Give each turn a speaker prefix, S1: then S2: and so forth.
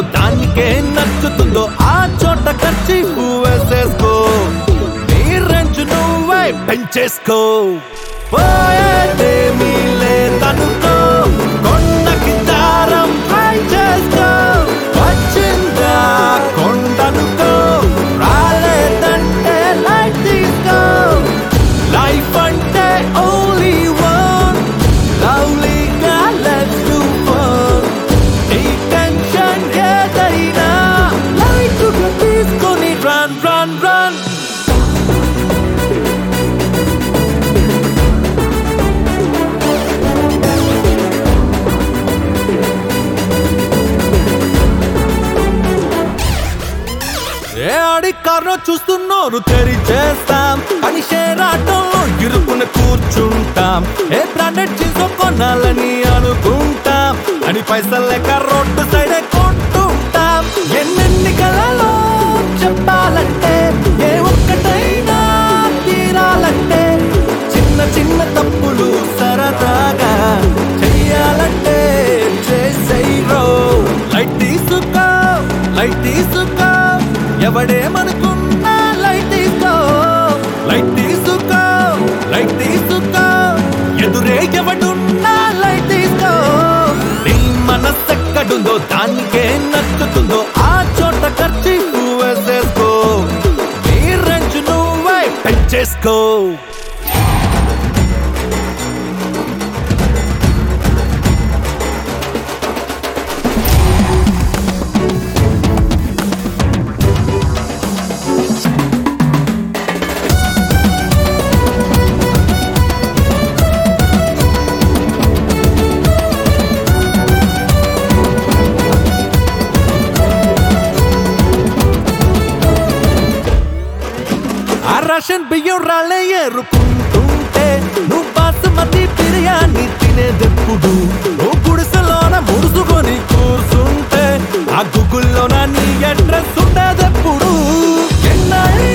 S1: దానికే నచ్చుతుందో ఆ చోట ఖర్చు వేసేసుకో నీ రెంచు నువ్వే పెంచేసుకో పోయేదేమీ లేదనుకో కొండకి దారం ట్రై చేసుకో వచ్చిందా కొండనుకో రాలేదంటే లైట్ తీసుకో లైఫ్ అంటే ఓన్లీ వన్ లవ్లీగా లెట్స్ డు ఫన్ ఈ టెన్షన్ ఏదైనా లైట్గా తీసుకొని రన్ రన్ రన్ ఏ ఆడి కారణం చూస్తున్నారు తెరి చేస్తాం అని షేరాటంలో ఇరుకుని కూర్చుంటాం ఏ బ్రాండెడ్ చీజ్ కొనాలని అనుకుంటాం అని పైసలు లేక రోడ్డు సైడే కొంటుంటాం ఎన్నెన్ని కలలో చెప్పాలంటే ఏ ఒక్కటైనా తీరాలంటే చిన్న చిన్న తప్పులు సరదాగా చెయ్యాలంటే చేసేయో లైట్ తీసుకో లైట్ తీసుకో ఎవడేమనుకున్నా లైట్ తీసుకో లైట్ తీసుకో లైట్ తీసుకో ఎదురే ఎవడున్నా లైట్ తీసుకో నీ మనసెక్కడుందో దానికే నచ్చుతుందో ఆ చోట ఖర్చు వేసేసుకో నీ రెంచు నువ్వే పెంచేసుకో ఆ రేషన్ బియ్యం రాళ్ళే ఏరుకుంటుంటే నువ్వు బాసుమతి బిర్యానీ తినేదెప్పుడు నువ్వు గుడిసెలోన ముడుసుకొని కూర్చుంటే ఆ గుగుల్లోన నీ అడ్రస్ ఉండేదెప్పుడు ఎన్నాళ్ళు